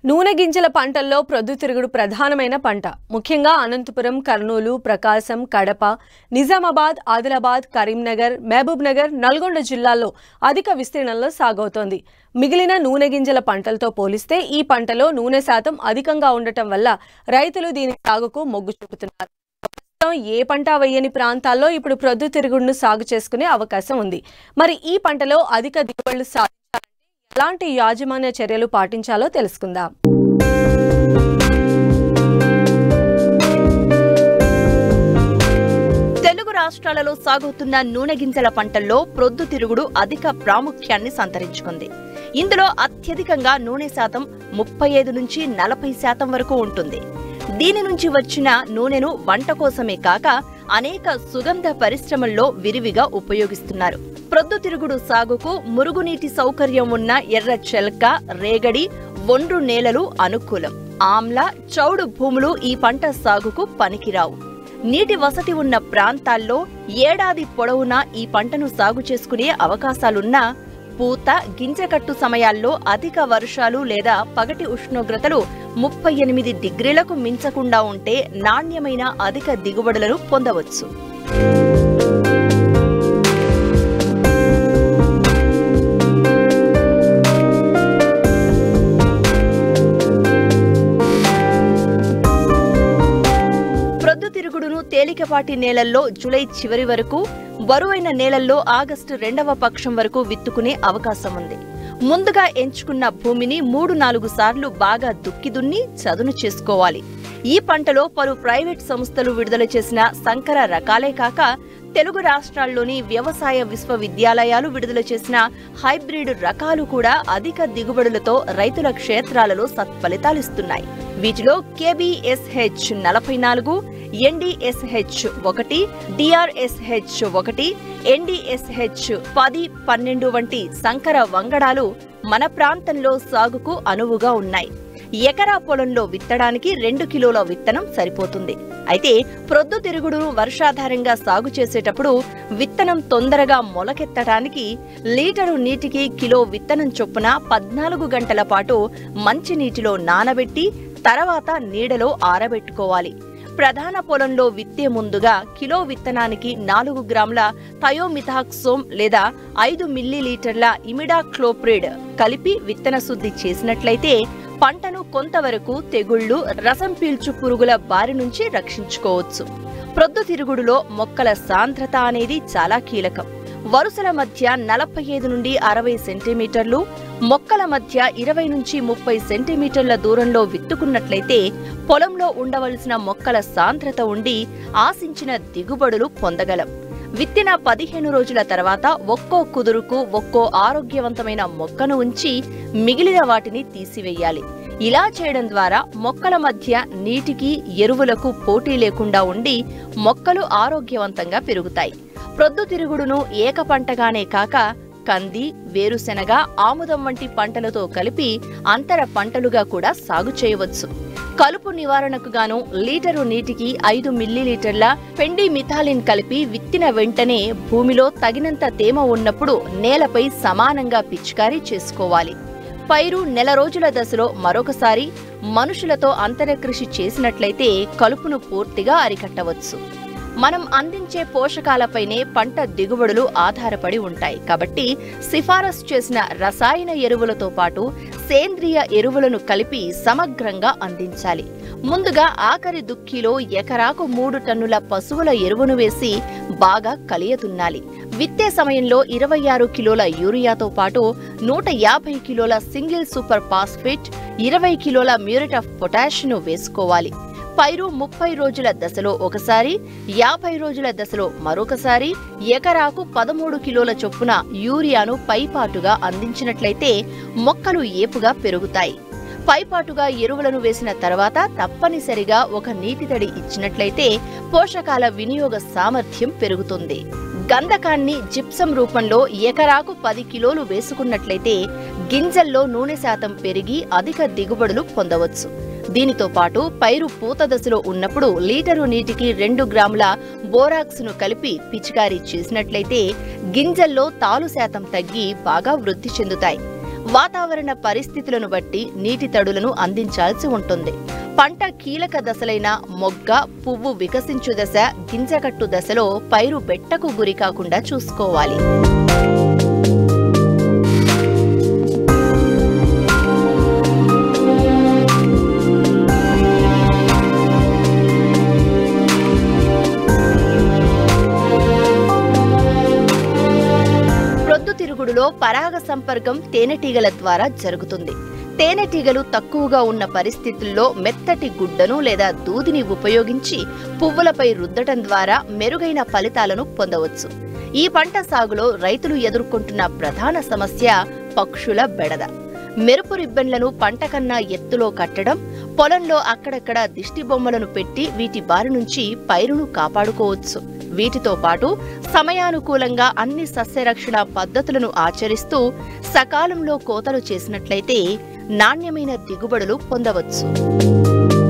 నూనె గింజల పంటల్లో ప్రొద్దుతిరుగుడు ప్రధానమైన పంట ముఖ్యంగా అనంతపురం కర్నూలు ప్రకాశం కడప నిజామాబాద్ ఆదిలాబాద్ కరీంనగర్ మహబూబ్ నగర్ నల్గొండ జిల్లాల్లో అధిక విస్తీర్ణంలో సాగవుతోంది మిగిలిన నూనె గింజల పంటలతో పోలిస్తే ఈ పంటలో నూనె శాతం అధికంగా ఉండటం వల్ల రైతులు దీని సాగుకు మొగ్గు చూపుతున్నారు ప్రస్తుతం ఏ పంట వేయని ప్రాంతాల్లో ఇప్పుడు ప్రొద్దుతిరుగుడును సాగు చేసుకునే అవకాశం ఉంది మరి ఈ పంటలో అధిక దిగుబడులు సాధించాలంటే ఎలాంటి యాజమాన్య చర్యలు పాటించాలో తెలుసుకుందాం తెలుగు రాష్ట్రాలలో సాగుతున్న నూనె గింజల పంటల్లో ప్రొద్దుతిరుగుడు అధిక ప్రాముఖ్యాన్ని సంతరించుకుంది ఇందులో అత్యధికంగా నూనె శాతం ముప్పై ఐదు నుంచి నలభై శాతం వరకు ఉంటుంది దీని నుంచి వచ్చిన నూనెను వంట కోసమే కాక అనేక సుగంధ పరిశ్రమల్లో విరివిగా ఉపయోగిస్తున్నారు ప్రొద్దుతిరుగుడు సాగుకు మురుగునీటి సౌకర్యం ఉన్న ఎర్ర చెలక రేగడి ఒండ్రు నేలలు అనుకూలం ఆమ్ల చౌడు భూములు ఈ పంట సాగుకు పనికిరావు నీటి వసతి ఉన్న ప్రాంతాల్లో ఏడాది పొడవునా ఈ పంటను సాగు చేసుకునే అవకాశాలున్నా పూత గింజకట్టు సమయాల్లో అధిక వర్షాలు లేదా పగటి ఉష్ణోగ్రతలు ముప్పై ఎనిమిది డిగ్రీలకు మించకుండా ఉంటే నాణ్యమైన అధిక దిగుబడులను పొందవచ్చు ప్రొద్దుతిరుగుడును తేలికపాటి నేలల్లో జూలై చివరి వరకు బరువైన నేలల్లో ఆగస్టు రెండవ పక్షం వరకు విత్తుకునే అవకాశం ఉంది ముందుగా ఎంచుకున్న భూమిని మూడు నాలుగు సార్లు బాగా దుక్కి దున్ని చదును చేసుకోవాలి ఈ పంటలో పలు ప్రైవేట్ సంస్థలు విడుదల చేసిన సంకర రకాలే కాక తెలుగు రాష్ట్రాల్లోని వ్యవసాయ విశ్వవిద్యాలయాలు విడుదల చేసిన హైబ్రిడ్ రకాలు కూడా అధిక దిగుబడులతో రైతుల క్షేత్రాలలో సత్ఫలితాలిస్తున్నాయి వీటిలో కేబీఎస్హెచ్ నలభై నాలుగు ఎన్డీఎస్హెచ్ ఒకటి డిఆర్ఎస్హెచ్ ఒకటి ఎన్డీఎస్హెచ్ పది పన్నెండు వంటి సంకర వంగడాలు మన ప్రాంతంలో సాగుకు అనువుగా ఉన్నాయి ఎకరా పొలంలో విత్తడానికి రెండు కిలోల విత్తనం సరిపోతుంది అయితే ప్రొద్దుతిరుగుడును వర్షాధారంగా సాగు చేసేటప్పుడు విత్తనం తొందరగా మొలకెత్తడానికి లీటరు నీటికి కిలో విత్తనం చొప్పున పద్నాలుగు గంటల పాటు మంచినీటిలో నానబెట్టి తర్వాత నీడలో ఆరబెట్టుకోవాలి ప్రధాన పొలంలో విత్తే ముందుగా కిలో విత్తనానికి నాలుగు గ్రాముల థయోమిథాక్సోమ్ లేదా ఐదు మిల్లీలీటర్ల ఇమిడాక్లోప్రిడ్ కలిపి విత్తన శుద్ధి చేసినట్లయితే పంటను కొంతవరకు తెగుళ్లు రసం పీల్చు పురుగుల బారి నుంచి రక్షించుకోవచ్చు ప్రొద్దుతిరుగుడులో మొక్కల సాంద్రత అనేది చాలా కీలకం వరుసల మధ్య నలభై ఐదు నుండి అరవై సెంటీమీటర్లు మొక్కల మధ్య ఇరవై నుంచి ముప్పై సెంటీమీటర్ల దూరంలో విత్తుకున్నట్లయితే పొలంలో ఉండవలసిన మొక్కల సాంద్రత ఉండి ఆశించిన దిగుబడులు పొందగలం విత్తిన పదిహేను రోజుల తర్వాత ఒక్కో కుదురుకు ఒక్కో ఆరోగ్యవంతమైన మొక్కను ఉంచి మిగిలిన వాటిని తీసివేయాలి ఇలా చేయడం ద్వారా మొక్కల మధ్య నీటికి ఎరువులకు పోటీ లేకుండా ఉండి మొక్కలు ఆరోగ్యవంతంగా పెరుగుతాయి ప్రొద్దుతిరుగుడును ఏక పంటగానే కాక కంది వేరుశెనగ ఆముదం వంటి పంటలతో కలిపి అంతర పంటలుగా కూడా సాగు చేయవచ్చు కలుపు నివారణకు గాను లీటరు నీటికి ఐదు మిల్లీలీటర్ల పెండి మిథాలిన్ కలిపి విత్తిన వెంటనే భూమిలో తగినంత తేమ ఉన్నప్పుడు నేలపై సమానంగా పిచికారీ చేసుకోవాలి పైరు నెల రోజుల దశలో మరొకసారి మనుషులతో అంతరకృషి చేసినట్లయితే కలుపును పూర్తిగా అరికట్టవచ్చు మనం అందించే పోషకాలపైనే పంట దిగుబడులు ఆధారపడి ఉంటాయి కాబట్టి సిఫారసు చేసిన రసాయన ఎరువులతో పాటు సేంద్రియ ఎరువులను కలిపి సమగ్రంగా అందించాలి ముందుగా ఆఖరి దుక్కిలో ఎకరాకు మూడు టన్నుల పశువుల ఎరువును వేసి బాగా కలియతున్నాలి విత్తే సమయంలో ఇరవై ఆరు కిలోల యూరియాతో పాటు నూట యాభై కిలోల సింగిల్ సూపర్ ఫాస్ఫేట్ ఇరవై కిలోల మ్యూరేట్ ఆఫ్ పొటాష్ ను వేసుకోవాలి పైరు ముప్పై రోజుల దశలో ఒకసారి యాభై రోజుల దశలో మరొకసారి ఎకరాకు పదమూడు కిలోల చొప్పున యూరియాను పైపాటుగా అందించినట్లయితే మొక్కలు ఏపుగా పెరుగుతాయి పైపాటుగా ఎరువులను వేసిన తర్వాత తప్పనిసరిగా ఒక నీటి తడి ఇచ్చినట్లయితే పోషకాల వినియోగ సామర్థ్యం పెరుగుతుంది గంధకాన్ని జిప్సం రూపంలో ఎకరాకు పది కిలోలు వేసుకున్నట్లయితే గింజల్లో నూనె శాతం పెరిగి అధిక దిగుబడులు పొందవచ్చు దీనితో పాటు పైరు పూత దశలో ఉన్నప్పుడు లీటరు నీటికి రెండు గ్రాముల బోరాక్స్ ను కలిపి పిచికారీ చేసినట్లయితే గింజల్లో తాలు శాతం తగ్గి బాగా వృద్ధి చెందుతాయి వాతావరణ పరిస్థితులను బట్టి నీటి తడులను అందించాల్సి ఉంటుంది పంట కీలక దశలైన మొగ్గ పువ్వు వికసించు దశ గింజకట్టు దశలో పైరు బెట్టకు గురి కాకుండా చూసుకోవాలి ప్రొద్దుతిరుగుడులో పరాగ సంపర్కం తేనెటీగల ద్వారా జరుగుతుంది తేనెటీగలు తక్కువగా ఉన్న పరిస్థితుల్లో మెత్తటి గుడ్డను లేదా దూదిని ఉపయోగించి పువ్వులపై రుద్దటం ద్వారా మెరుగైన ఫలితాలను పొందవచ్చు ఈ పంట సాగులో రైతులు ఎదుర్కొంటున్న ప్రధాన సమస్య పక్షుల బెడద మెరుపు రిబ్బన్లను పంట కన్నా ఎత్తులో కట్టడం పొలంలో అక్కడక్కడ దిష్టి బొమ్మలను పెట్టి వీటి బారి నుంచి పైరును కాపాడుకోవచ్చు వీటితో పాటు సమయానుకూలంగా అన్ని సస్యరక్షణ పద్ధతులను ఆచరిస్తూ సకాలంలో కోతలు చేసినట్లయితే నాణ్యమైన దిగుబడులు పొందవచ్చు